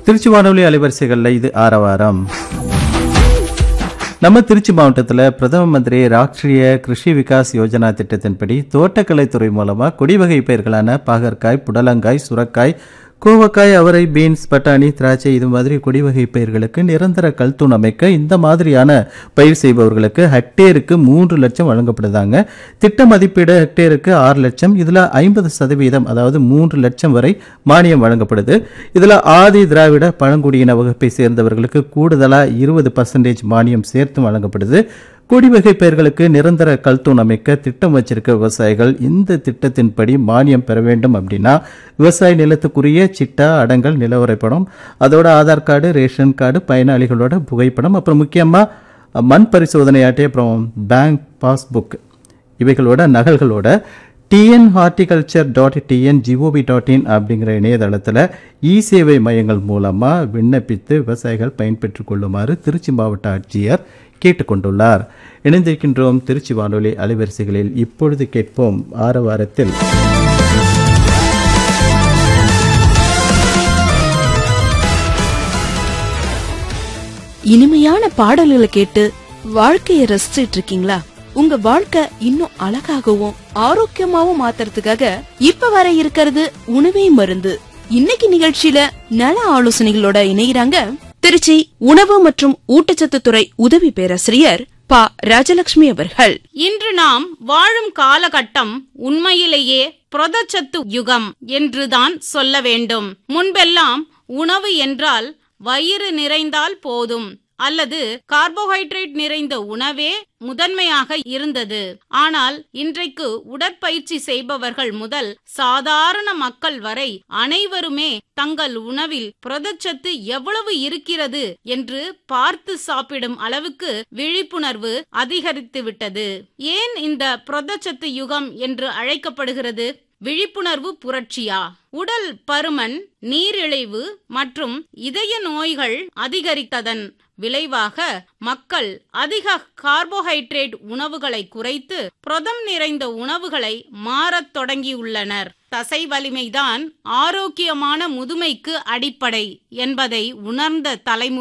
திருச்சி வானொலி அலைவரிசைகளில் இது ஆரவாரம் நம்ம திருச்சி மாவட்டத்தில் பிரதம மந்திரி ராஷ்டிரிய கிருஷி விகாஸ் யோஜனா திட்டத்தின்படி தோட்டக்கலைத்துறை மூலமாக கொடிவகை பயிர்களான பாகற்காய் புடலங்காய் சுரக்காய் கோவக்காய் அவரை பீன்ஸ் பட்டாணி திராட்சை இது மாதிரி கொடிவகை பயிர்களுக்கு நிரந்தர கல்தூண் அமைக்க இந்த மாதிரியான பயிர் செய்பவர்களுக்கு ஹெக்டேருக்கு மூன்று லட்சம் வழங்கப்படுதாங்க திட்ட மதிப்பீடு ஹெக்டேருக்கு ஆறு லட்சம் இதில் ஐம்பது சதவீதம் அதாவது மூன்று லட்சம் வரை மானியம் வழங்கப்படுது இதில் ஆதி திராவிட பழங்குடியின வகுப்பை சேர்ந்தவர்களுக்கு கூடுதலாக இருபது பர்சன்டேஜ் மானியம் சேர்த்தும் வழங்கப்படுது கொடிவகை பயிர்களுக்கு நிரந்தர கல்தூண் அமைக்க திட்டம் வச்சிருக்க விவசாயிகள் இந்த திட்டத்தின்படி மானியம் பெற வேண்டும் அப்படின்னா விவசாய நிலத்துக்குரிய சிட்டா அடங்கல் நிலவரைப்படம் அதோட ஆதார் கார்டு ரேஷன் கார்டு பயனாளிகளோட புகைப்படம் அப்புறம் முக்கியமாக மண் பரிசோதனை அட்டை அப்புறம் பேங்க் பாஸ்புக் இவைகளோட நகல்களோட TN horticulture dot TN GOV dot in அப்படிங்கிற இணையதளத்தில் இ சேவை மையங்கள் மூலமாக விண்ணப்பித்து விவசாயிகள் பயன்பெற்றுக் கொள்ளுமாறு திருச்சி மாவட்ட ஆட்சியர் கேட்டுக்கொண்டுள்ளார் இணைந்திருக்கின்றோம் திருச்சி வானொலி அலைவரிசைகளில் இப்பொழுது கேட்போம் ஆரவாரத்தில் இனிமையான பாடல்களை கேட்டு வாழ்க்கைய ரசிச்சிட்டு இருக்கீங்களா உங்க வாழ்க்கை இன்னும் அழகாகவும் ஆரோக்கியமாவும் மாத்துறதுக்காக இப்ப வர இருக்கிறது உணவே மருந்து இன்னைக்கு நிகழ்ச்சியில நல ஆலோசனைகளோட இணைகிறாங்க திருச்சி உணவு மற்றும் ஊட்டச்சத்து துறை உதவி பேராசிரியர் பா ராஜலட்சுமி அவர்கள் இன்று நாம் வாழும் காலகட்டம் உண்மையிலேயே புரதச்சத்து யுகம் என்றுதான் சொல்ல வேண்டும் முன்பெல்லாம் உணவு என்றால் வயிறு நிறைந்தால் போதும் அல்லது கார்போஹைட்ரேட் நிறைந்த உணவே முதன்மையாக இருந்தது ஆனால் இன்றைக்கு உடற்பயிற்சி செய்பவர்கள் முதல் சாதாரண மக்கள் வரை அனைவருமே தங்கள் உணவில் புரதச்சத்து எவ்வளவு இருக்கிறது என்று பார்த்து சாப்பிடும் அளவுக்கு விழிப்புணர்வு அதிகரித்து விட்டது ஏன் இந்த புரதச்சத்து யுகம் என்று அழைக்கப்படுகிறது விழிப்புணர்வு புரட்சியா உடல் பருமன் நீரிழிவு மற்றும் இதய நோய்கள் அதிகரித்ததன் விளைவாக மக்கள் அதிக கார்போஹைட்ரேட் உணவுகளை குறைத்து புரதம் நிறைந்த உணவுகளை மாறத் தொடங்கியுள்ளனர் தசை வலிமைதான் ஆரோக்கியமான முதுமைக்கு அடிப்படை என்பதை உணர்ந்த தலைமுறை